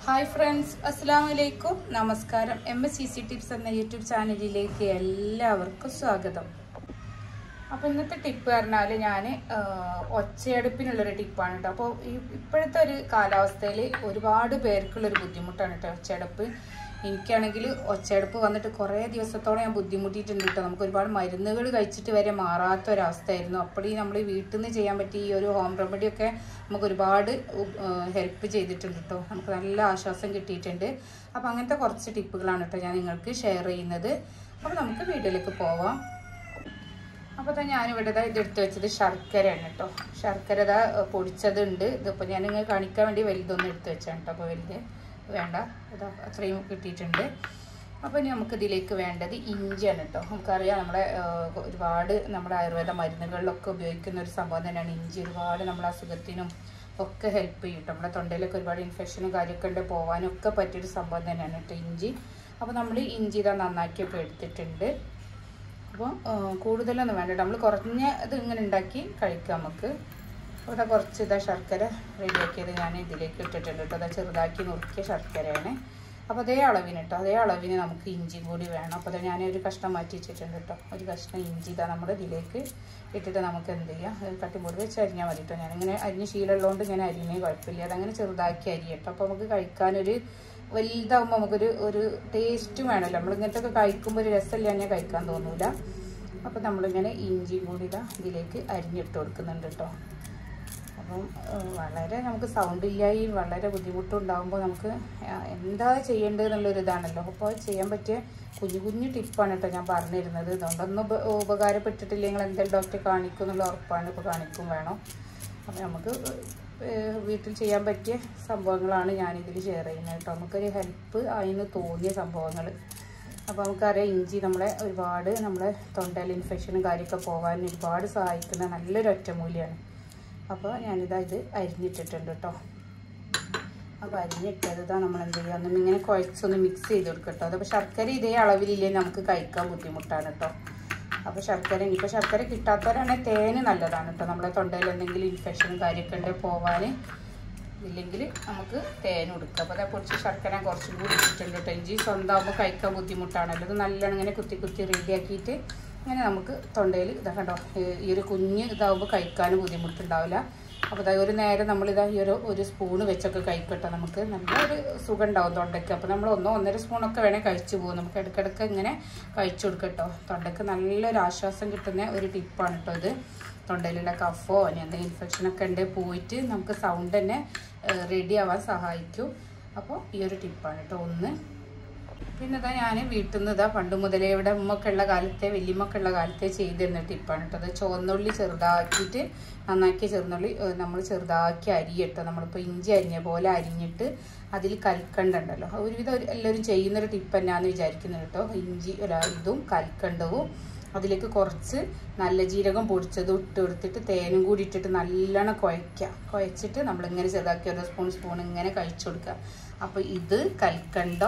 hi friends അസ്സാം വലൈക്കും നമസ്കാരം M S C C tips എന്ന യൂട്യൂബ് ചാനലിലേക്ക് എല്ലാവർക്കും സ്വാഗതം അപ്പോൾ ഇന്നത്തെ ടിപ്പ് പറഞ്ഞാൽ ഞാൻ ഒച്ചയടുപ്പിനുള്ളൊരു ടിപ്പാണ് കേട്ടോ അപ്പോൾ ഈ ഇപ്പോഴത്തെ ഒരു കാലാവസ്ഥയിൽ ഒരുപാട് പേർക്കുള്ളൊരു ബുദ്ധിമുട്ടാണ് കേട്ടോ ഒച്ചയടുപ്പ് എനിക്കാണെങ്കിൽ ഒച്ചയടുപ്പ് വന്നിട്ട് കുറേ ദിവസത്തോളം ഞാൻ ബുദ്ധിമുട്ടിയിട്ടുണ്ട് കേട്ടോ നമുക്ക് ഒരുപാട് മരുന്നുകൾ കഴിച്ചിട്ട് വരെ മാറാത്ത ഒരവസ്ഥയായിരുന്നു അപ്പോൾ ഈ നമ്മൾ വീട്ടിൽ നിന്ന് ചെയ്യാൻ പറ്റിയ ഈ ഒരു ഹോം റെമഡിയൊക്കെ നമുക്ക് ഒരുപാട് ഹെൽപ്പ് ചെയ്തിട്ടുണ്ട് കേട്ടോ നമുക്ക് നല്ല ആശ്വാസം കിട്ടിയിട്ടുണ്ട് അപ്പോൾ അങ്ങനത്തെ കുറച്ച് ടിപ്പുകളാണ് കേട്ടോ ഞാൻ നിങ്ങൾക്ക് ഷെയർ ചെയ്യുന്നത് അപ്പോൾ നമുക്ക് വീഡിയോയിലേക്ക് പോവാം അപ്പോൾ തന്നെ ഞാനിവിടെ ഇതാ ഇതെടുത്ത് വെച്ചത് ശർക്കരയാണ് കേട്ടോ ശർക്കര ഇതാ പൊടിച്ചതുണ്ട് ഇതിപ്പോൾ ഞാൻ നിങ്ങൾ കാണിക്കാൻ വേണ്ടി വലുതൊന്നും എടുത്ത് വെച്ചാണ് കേട്ടോ അപ്പോൾ വലുത് വേണ്ട ഇതാ അത്രയും കിട്ടിയിട്ടുണ്ട് അപ്പോൾ ഇനി നമുക്ക് ഇതിലേക്ക് വേണ്ടത് ഇഞ്ചിയാണ് കേട്ടോ നമുക്കറിയാം നമ്മുടെ ഒരുപാട് നമ്മുടെ ആയുർവേദ മരുന്നുകളിലൊക്കെ ഉപയോഗിക്കുന്ന ഒരു സംഭവം തന്നെയാണ് ഇഞ്ചി ഒരുപാട് നമ്മുടെ അസുഖത്തിനും ഒക്കെ ഹെൽപ്പ് ചെയ്യും കേട്ടോ നമ്മുടെ തൊണ്ടയിലൊക്കെ ഒരുപാട് ഇൻഫെക്ഷനും കാര്യമൊക്കെ ഉണ്ട് പോകാനും ഒക്കെ പറ്റിയൊരു സംഭവം തന്നെയാണ് കേട്ടോ ഇഞ്ചി അപ്പോൾ നമ്മൾ ഇഞ്ചി ഇതാ നന്നാക്കിയൊക്കെ എടുത്തിട്ടുണ്ട് അപ്പോൾ കൂടുതലൊന്നും വേണ്ട നമ്മൾ കുറഞ്ഞ ഇത് ഇങ്ങനെ ഉണ്ടാക്കി കഴിക്കാം നമുക്ക് ഇവിടെ കുറച്ച് ഇതാ ശർക്കര റെഡിയാക്കിയത് ഞാൻ ഇതിലേക്ക് ഇട്ടിട്ടുണ്ട് കേട്ടോ അതാ ചെറുതാക്കി നുറുക്കിയ ശർക്കരയാണ് അപ്പോൾ അതേ അളവിന് കേട്ടോ അതേ അളവിന് നമുക്ക് ഇഞ്ചി കൂടി വേണം അപ്പോൾ ഞാൻ ഒരു കഷ്ണം മാറ്റി വെച്ചിട്ടുണ്ട് കേട്ടോ ഒരു കഷ്ണം ഇഞ്ചി ഇതാ നമ്മുടെ ഇതിലേക്ക് ഇട്ടിട്ട് നമുക്ക് എന്ത് ചെയ്യാം കട്ടിപ്പൊടി വെച്ച് അരിഞ്ഞാൽ മതി കേട്ടോ ഞാനിങ്ങനെ അരിഞ്ഞ് ശീലമുള്ളതുകൊണ്ട് ഇങ്ങനെ അരിഞ്ഞേ കുഴപ്പമില്ല അതങ്ങനെ ചെറുതാക്കി അരിയട്ടോ അപ്പോൾ നമുക്ക് കഴിക്കാനൊരു വലുതാകുമ്പോൾ നമുക്കൊരു ഒരു ടേസ്റ്റും വേണമല്ലോ നമ്മളിങ്ങനത്തെ ഒക്കെ കഴിക്കുമ്പോൾ ഒരു രസമില്ല ഞാൻ കഴിക്കാൻ തോന്നൂല അപ്പോൾ നമ്മളിങ്ങനെ ഇഞ്ചിയും കൂടി ഇതാ ഇതിലേക്ക് അരിഞ്ഞിട്ട് കൊടുക്കുന്നുണ്ട് കേട്ടോ അപ്പം വളരെ നമുക്ക് സൗണ്ട് ഇല്ലായി വളരെ ബുദ്ധിമുട്ടുണ്ടാകുമ്പോൾ നമുക്ക് എന്താ ചെയ്യേണ്ടത് എന്നുള്ളൊരു ഇതാണല്ലോ അപ്പോൾ ചെയ്യാൻ പറ്റിയ കുഞ്ഞു കുഞ്ഞു ടിപ്പാണ് കേട്ടോ ഞാൻ പറഞ്ഞിരുന്നത് ഇതുകൊണ്ടൊന്നും ഉപ ഉപകാരപ്പെട്ടിട്ടില്ലെങ്കിൽ എന്തായാലും ഡോക്ടറെ കാണിക്കും എന്നുള്ള ഉറപ്പാണ് ഇപ്പോൾ കാണിക്കും വേണം അപ്പോൾ നമുക്ക് വീട്ടിൽ ചെയ്യാൻ പറ്റിയ സംഭവങ്ങളാണ് ഞാനിതിൽ ഷെയർ ചെയ്യുന്നത് കേട്ടോ നമുക്കൊരു ഹെൽപ്പ് അതിന് തോന്നിയ സംഭവങ്ങൾ അപ്പോൾ നമുക്കറിയാം ഇഞ്ചി നമ്മളെ ഒരുപാട് നമ്മളെ തൊണ്ടയിൽ ഇൻഫെക്ഷനും കാര്യമൊക്കെ പോകാൻ ഒരുപാട് സഹായിക്കുന്ന നല്ലൊരു ഒറ്റമൂലിയാണ് അപ്പോൾ ഞാനിതാ ഇത് അരിഞ്ഞിട്ടിട്ടുണ്ട് കേട്ടോ അപ്പോൾ അരിഞ്ഞിട്ടത് ഇതാ നമ്മൾ എന്ത് ചെയ്യുക ഒന്നും ഇങ്ങനെ കുഴച്ചൊന്ന് മിക്സ് ചെയ്ത് കൊടുക്കുക കേട്ടോ അതപ്പോൾ ശർക്കര ഇതേ അളവിലില്ലേ നമുക്ക് കഴിക്കാൻ ബുദ്ധിമുട്ടാണ് കേട്ടോ അപ്പോൾ ശർക്കര ഇനിയിപ്പോൾ ശർക്കര കിട്ടാത്തവരാണെങ്കിൽ തേന് നല്ലതാണ് കേട്ടോ നമ്മളെ തൊണ്ടയിൽ എന്തെങ്കിലും ഇൻഫെക്ഷനും കാര്യമൊക്കെ ഉണ്ട് പോവാൻ ഇല്ലെങ്കിൽ നമുക്ക് തേൻ കൊടുക്കുക അപ്പോൾ അതേ പൊടിച്ച് ശർക്കര കുറച്ചും കൂടി ഇട്ടിട്ടുണ്ട് കേട്ടോ ഇഞ്ചി സ്വന്തമാകുമ്പോൾ കഴിക്കാൻ ബുദ്ധിമുട്ടാണല്ലോ ഇത് നല്ലോണം ഇങ്ങനെ കുത്തി കുത്തി റെഡിയാക്കിയിട്ട് ഇങ്ങനെ നമുക്ക് തൊണ്ടയിൽ ഇതാ കണ്ടോ ഈ ഒരു കുഞ്ഞ് ഇതാകുമ്പോൾ കഴിക്കാനും ബുദ്ധിമുട്ടുണ്ടാവില്ല അപ്പോൾ അതായത് ഒരു നേരം നമ്മളിതാ ഈ ഒരു ഒരു സ്പൂണ് വെച്ചൊക്കെ കഴിക്കട്ടെ നമുക്ക് നല്ലൊരു സുഖം ഉണ്ടാവും തൊണ്ടയ്ക്ക് അപ്പോൾ നമ്മൾ ഒന്നോ ഒന്നര സ്പൂണൊക്കെ വേണേൽ കഴിച്ചു പോകും നമുക്ക് ഇടയ്ക്കിടയ്ക്ക് ഇങ്ങനെ കഴിച്ചു കൊടുക്കട്ടോ തൊണ്ടയ്ക്ക് നല്ലൊരു ആശ്വാസം കിട്ടുന്ന ഒരു ടിപ്പാണ് കേട്ടോ ഇത് തൊണ്ടയിലുള്ള കഫോ ഇനി എന്തെങ്കിലും ഇൻഫെക്ഷനൊക്കെ ഉണ്ട് പോയിട്ട് നമുക്ക് സൗണ്ട് തന്നെ റെഡി ആവാൻ സഹായിക്കും അപ്പോൾ ഈ ഒരു ടിപ്പാണ് കേട്ടോ ഒന്ന് പിന്നെ ഇതാ ഞാൻ വീട്ടിൽ നിന്ന് ഇതാ പണ്ട് മുതലേ ഇവിടെ ഉമ്മൊക്കെയുള്ള കാലത്തെ വലിയമ്മൊക്കെയുള്ള കാലത്തെ ചെയ്തിരുന്ന ടിപ്പാണ് കേട്ടോ അത് ചുവന്നുള്ളി ചെറുതാക്കിയിട്ട് നന്നാക്കിയ ചെറുന്നുള്ളി നമ്മൾ ചെറുതാക്കി അരിയട്ടോ നമ്മളിപ്പോൾ ഇഞ്ചി അരിഞ്ഞ പോലെ അരിഞ്ഞിട്ട് അതിൽ കൽക്കണ്ടുണ്ടല്ലോ ഒരുവിധം എല്ലാവരും ചെയ്യുന്നൊരു ടിപ്പ് തന്നെയാണെന്ന് വിചാരിക്കുന്നത് കേട്ടോ ഇഞ്ചി ഇതും കൽക്കണ്ടവും അതിലേക്ക് കുറച്ച് നല്ല ജീരകം പൊടിച്ചതും ഇട്ട് കൊടുത്തിട്ട് തേനും കൂടി ഇട്ടിട്ട് നല്ലോണം കുഴയ്ക്കുക കുഴച്ചിട്ട് നമ്മളിങ്ങനെ ചെറുതാക്കി ഓരോ സ്പൂൺ സ്പൂൺ ഇങ്ങനെ കഴിച്ചു കൊടുക്കുക അപ്പോൾ ഇത് കൽക്കണ്ടോ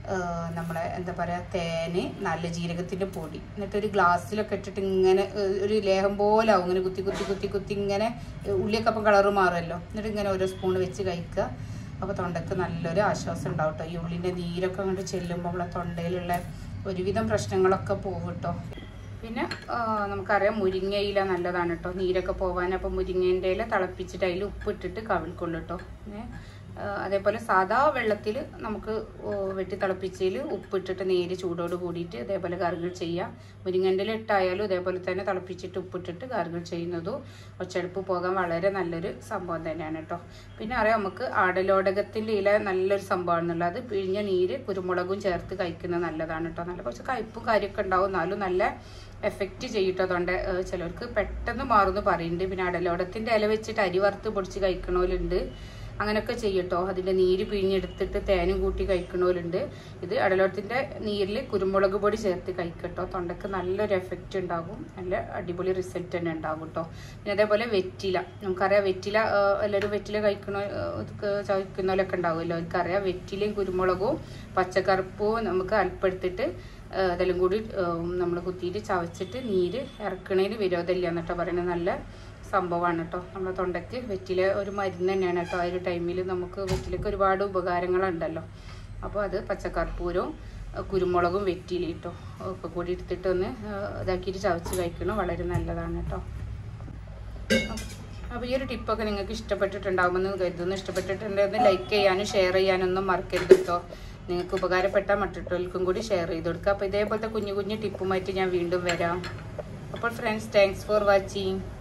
നമ്മളെ എന്താ പറയുക തേന് നല്ല ജീരകത്തിൻ്റെ പൊടി എന്നിട്ട് ഒരു ഗ്ലാസ്സിലൊക്കെ ഇട്ടിട്ട് ഇങ്ങനെ ഒരു ലേഹം പോലെ ആവും ഇങ്ങനെ കുത്തി കുത്തി കുത്തി കുത്തി ഇങ്ങനെ ഉള്ളിയൊക്കെ അപ്പം കളറ് മാറുമല്ലോ എന്നിട്ട് ഇങ്ങനെ ഓരോ സ്പൂൺ വെച്ച് കഴിക്കുക അപ്പോൾ തൊണ്ടയ്ക്ക് നല്ലൊരു ആശ്വാസം ഉണ്ടാവും കേട്ടോ ഈ ഉള്ളിൻ്റെ നീരൊക്കെ അങ്ങോട്ട് ചെല്ലുമ്പോൾ നമ്മളെ തൊണ്ടയിലുള്ള ഒരുവിധം പ്രശ്നങ്ങളൊക്കെ പോകും കേട്ടോ പിന്നെ നമുക്കറിയാം മുരിങ്ങയില നല്ലതാണ് കേട്ടോ നീരൊക്കെ പോകാൻ അപ്പോൾ മുരിങ്ങേൻ്റെ ഇല തിളപ്പിച്ചിട്ട് അതിൽ ഉപ്പിട്ടിട്ട് കവിൾക്കൊള്ളു കേട്ടോ പിന്നെ അതേപോലെ സാധാ വെള്ളത്തിൽ നമുക്ക് വെട്ടി തിളപ്പിച്ചതിൽ ഉപ്പിട്ടിട്ട് നേര് ചൂടോട് കൂടിയിട്ട് അതേപോലെ ഗാർഗിൾ ചെയ്യാം മുരിങ്ങൻ്റെ ഇല ഇട്ടായാലും ഇതേപോലെ തന്നെ തിളപ്പിച്ചിട്ട് ഉപ്പിട്ടിട്ട് ഗാർഗിൾ ചെയ്യുന്നതും ഒച്ചെടുപ്പ് പോകാൻ വളരെ നല്ലൊരു സംഭവം തന്നെയാണ് കേട്ടോ പിന്നെ അറിയാം നമുക്ക് ആടലോടകത്തിൻ്റെ ഇല നല്ലൊരു സംഭവമാണെന്നുള്ളത് അത് പിഴിഞ്ഞ നീര് കുരുമുളകും ചേർത്ത് കഴിക്കുന്നത് നല്ലതാണ് കേട്ടോ നല്ല കുറച്ച് കയ്പും കാര്യമൊക്കെ ഉണ്ടാവും എന്നാലും നല്ല എഫക്റ്റ് ചെയ്യട്ടോ അതുകൊണ്ട് ചിലർക്ക് പെട്ടെന്ന് മാറുമെന്ന് പറയുന്നുണ്ട് പിന്നെ അടലോടത്തിൻ്റെ ഇല വെച്ചിട്ട് അരി വറുത്ത് പൊടിച്ച് കഴിക്കണോലുണ്ട് അങ്ങനെയൊക്കെ ചെയ്യട്ടോ അതിൻ്റെ നീര് പിഴിഞ്ഞെടുത്തിട്ട് തേനും കൂട്ടി കഴിക്കണോലുണ്ട് ഇത് അടലോടത്തിൻ്റെ നീരിൽ കുരുമുളക് പൊടി ചേർത്ത് കഴിക്കട്ടോ തൊണ്ടയ്ക്ക് നല്ലൊരു എഫക്റ്റ് ഉണ്ടാകും നല്ല അടിപൊളി റിസൾട്ട് തന്നെ ഉണ്ടാകും കേട്ടോ പിന്നെ അതേപോലെ വെറ്റില നമുക്കറിയാം വെറ്റില എല്ലാവരും വെറ്റില കഴിക്കണ ചവയ്ക്കുന്നവരൊക്കെ ഉണ്ടാവുമല്ലോ എനിക്കറിയാം വെറ്റിലയും കുരുമുളകും പച്ചക്കറുപ്പും നമുക്ക് അല്പെടുത്തിട്ട് അതെല്ലാം കൂടി നമ്മൾ കുത്തിയിട്ട് ചവച്ചിട്ട് നീര് ഇറക്കണേന് വിരോധമില്ല എന്നിട്ടോ പറയുന്നത് നല്ല സംഭവമാണ് കേട്ടോ നമ്മുടെ തൊണ്ടയ്ക്ക് വെറ്റില ഒരു മരുന്ന് തന്നെയാണ് കേട്ടോ ആ ഒരു ടൈമിൽ നമുക്ക് വെറ്റിലക്ക് ഒരുപാട് ഉപകാരങ്ങളുണ്ടല്ലോ അപ്പോൾ അത് പച്ചക്കർപ്പൂരവും അഹ് കുരുമുളകും വെറ്റില കേട്ടോ ഒക്കെ കൂടി എടുത്തിട്ട് ഒന്ന് ആഹ് ഇതാക്കിയിട്ട് ചവച്ച് കഴിക്കണം വളരെ നല്ലതാണ് കേട്ടോ അപ്പോൾ ഈ ഒരു ടിപ്പൊക്കെ നിങ്ങൾക്ക് ഇഷ്ടപ്പെട്ടിട്ടുണ്ടാകുമെന്ന് കരുതുന്നു ഇഷ്ടപ്പെട്ടിട്ടുണ്ടെന്ന് ലൈക്ക് ചെയ്യാനും ഷെയർ ചെയ്യാനൊന്നും മറക്കരുത് കേട്ടോ നിങ്ങൾക്ക് ഉപകാരപ്പെട്ട മറ്റുള്ളവർക്കും കൂടി ഷെയർ ചെയ്ത് കൊടുക്കുക അപ്പോൾ ഇതേപോലത്തെ കുഞ്ഞു കുഞ്ഞു ടിപ്പുമായിട്ട് ഞാൻ വീണ്ടും വരാം അപ്പോൾ ഫ്രണ്ട്സ് താങ്ക്സ് ഫോർ വാച്ചിങ്